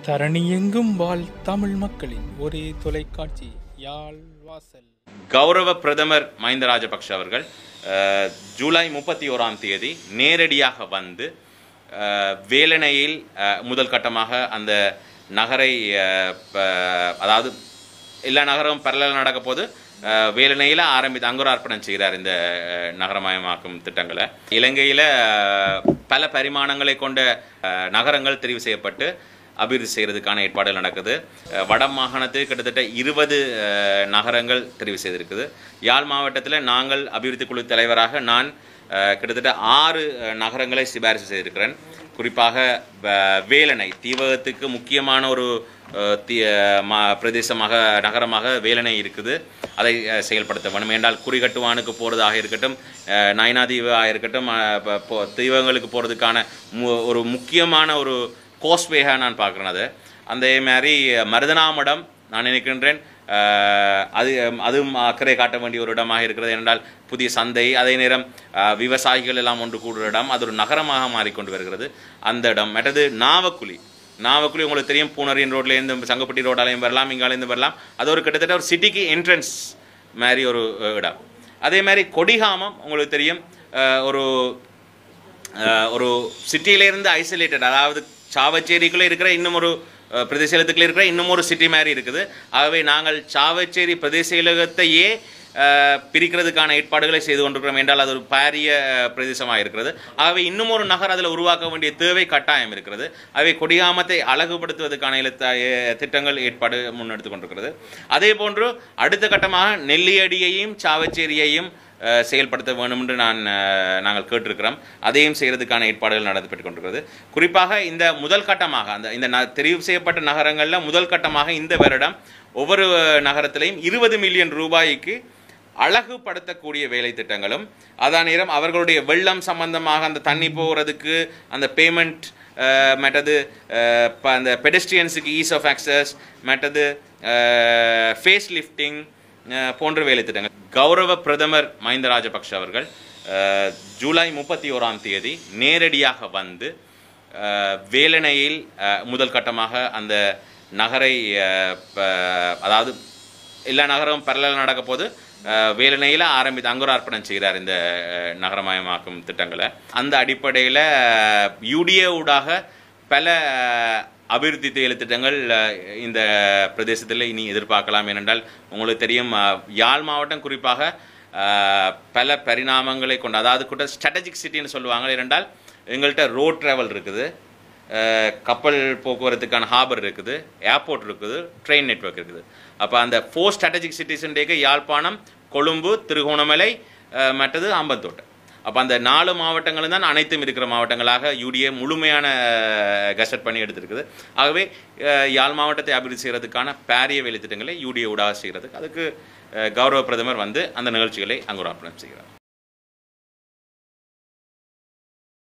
தரணியெங்கும் வாழ் தமிழ் மக்களின் ஒரே தொலைக்காட்சி யாழ் வாசல் கௌரவ பிரதமர் மஹிந்த ராஜபக்ஷ அவர்கள் அஹ், ஜூலை முப்பத்தி ஓராம் தேதி நேரடியாக வந்து அஹ், வேலணையில் அஹ், முதல் கட்டமாக அந்த நகரை அஹ், ப- அதாவது எல்லா நகரம் பரல நடக்க போது அஹ், வேலணையில் ஆரம்பித்து அங்குரார்ப்பணம் செய்கிறார் இந்த அஹ், நகரமயமாக்கும் திட்டங்களை இலங்கையில் அஹ், பல பரிமாணங்களை கொண்ட அஹ், நகரங்கள் தெரிவு செய்யப்பட்டு அபிவிருத்தி செய்கிறதுக்கான ஏற்பாடுகள் நடக்குது அஹ் வட மாகாணத்தில் கிட்டத்தட்ட இருபது நகரங்கள் தெரிவு செய்திருக்குது யாழ் மாவட்டத்தில் நாங்கள் அபிவிருத்தி குழு தலைவராக நான் அஹ், கிட்டத்தட்ட ஆறு அஹ், நகரங்களை சிபாரிசு செய்திருக்கிறேன் குறிப்பாக வ- வேலணை தீவகத்துக்கு முக்கியமான ஒரு அஹ், தி அஹ், மா பிரதேசமாக நகரமாக வேலணை இருக்குது அதை அஹ், செயல்படுத்த வேணும் என்றால் குறிகட்டுவானுக்கு போகிறதாக இருக்கட்டும் அஹ், நயனா தீவாக இருக்கட்டும் அஹ், ப- போ- தீவகங்களுக்கு போகிறதுக்கான மு- ஒரு முக்கியமான ஒரு கோஸ்வேயாக நான் பார்க்குறேன் அதை அந்த மாதிரி மருதனாமடம் நான் நினைக்கின்றேன் அஹ், அது அதுவும் அக்கறை காட்ட வேண்டிய ஒரு இடமாக இருக்கிறது என்றால் புதிய சந்தை அதே நேரம் அஹ், விவசாயிகள் எல்லாம் ஒன்று கூடுற இடம் அது ஒரு நகரமாக மாறிக்கொண்டு வருகிறது அந்த இடம் மற்றது நாவக்குழி நாவக்குழி உங்களுக்கு தெரியும் பூனரியன் ரோட்லேருந்து சங்கப்பட்டி ரோடாலையும் வரலாம் இங்காலேருந்து வரலாம் அது ஒரு கிட்டத்தட்ட ஒரு சிட்டிக்கு என்ட்ரன்ஸ் மாதிரி ஒரு அஹ், இடம் அதே மாதிரி கொடிகாமம் உங்களுக்கு தெரியும் அஹ், ஒரு அஹ் ஒரு சிட்டியிலேருந்து ஐசோலேட்டட் அதாவது சாவச்சேரிக்குள்ளே இருக்கிற இன்னும் ஒரு அஹ், பிரதேசத்துக்குள்ளே இருக்கிற இன்னும் ஒரு சிட்டி மாதிரி இருக்குது ஆகவே நாங்கள் சாவச்சேரி பிரதேசத்தையே அஹ், பிரிக்கிறதுக்கான ஏற்பாடுகளை செய்து கொண்டிருக்கிறோம் என்றால் அது ஒரு பாரிய அஹ், பிரதேசமாக இருக்கிறது ஆகவே இன்னும் ஒரு நகர் அதில் உருவாக்க வேண்டிய தேவை கட்டாயம் இருக்கிறது ஆகவே கொடியாமத்தை அழகுபடுத்துவதற்கான இலத்த- அஹ், திட்டங்கள் ஏற்பாடு முன்னெடுத்து கொண்டிருக்கிறது அதே போன்று அடுத்த கட்டமாக நெல்லியடியையும் சாவச்சேரியையும் அஹ், செயல்படுத்த வேண்டும் என்று நான் அஹ், நாங்கள் கேட்டிருக்கிறோம் அதையும் செய்கிறதுக்கான ஏற்பாடுகள் நடத்தப்பட்டு கொண்டிருக்கிறது குறிப்பாக இந்த முதல் கட்டமாக அந்த இந்த ந- தெரிவு செய்யப்பட்ட நகரங்களில் முதல் கட்டமாக இந்த வருடம் ஒவ்வொரு நகரத்திலையும் இருபது மில்லியன் ரூபாய்க்கு அழகுபடுத்தக்கூடிய வேலை திட்டங்களும் அதே நேரம் அவர்களுடைய வெள்ளம் சம்பந்தமாக அந்த தண்ணி போகிறதுக்கு அந்த பேமெண்ட் மற்றது அஹ், ப- அந்த பெடஸ்ட்ரியன்ஸுக்கு ஈஸ் ஆஃப் ஆக்சஸ் மற்றது ஃபேஸ் லிஃப்டிங் போன்ற வேலை திட்டங்கள் கௌரவ பிரதமர் மஹிந்த ராஜபக்ஷ அவர்கள் அஹ், ஜூலை முப்பத்தி ஓராம் தேதி நேரடியாக வந்து அஹ், வேலணையில் அஹ், முதல் கட்டமாக அந்த நகரை அஹ், ப- அதாவது எல்லா நகரம் பரல நடக்க போது வேலணையில் ஆரம்பித்து அங்குரார்ப்பணம் செய்கிறார் இந்த அஹ், நகரமயமாக்கும் திட்டங்களை அந்த அடிப்படையில் யூடிஏ ஊடாக பல அஹ், அபிவிருத்தி செயல் திட்டங்கள் அஹ், இந்த பிரதேசத்தில் இனி எதிர்பார்க்கலாம் ஏனென்றால் உங்களுக்கு தெரியும் அஹ், யாழ் மாவட்டம் குறிப்பாக அஹ், பல பரிணாமங்களை கொண்டு அதாவது கூட ஸ்ட்ராட்டஜிக் சிட்டின்னு சொல்லுவாங்க ஏனென்றால் எங்கள்கிட்ட ரோட் ட்ராவல் இருக்குது அஹ், கப்பல் போக்குவரத்துக்கான ஹார்பர் இருக்குது ஏர்போர்ட் இருக்குது ட்ரெயின் நெட்வொர்க் இருக்குது அப்போ அந்த ஃபோர் ஸ்ட்ராட்டஜிக் சிட்டிஸுன்றேக்கு யாழ்ப்பாணம் கொழும்பு திருகோணமலை அஹ், மற்றது அம்பத்தோட்டை அப்போ அந்த நாலு மாவட்டங்களும் தான் அனைத்தும் இருக்கிற மாவட்டங்களாக யூடிஏ முழுமையான கசட் பண்ணி எடுத்திருக்குது ஆகவே அஹ், யாழ் மாவட்டத்தை அபிவிருத்தி செய்கிறதுக்கான பாரிய வேலை திட்டங்களை யூடிஏ ஊடாக செய்கிறதுக்கு அதுக்கு அஹ், கௌரவ பிரதமர் வந்து அந்த நிகழ்ச்சிகளை அங்குரார்ப்பணம் செய்கிறார்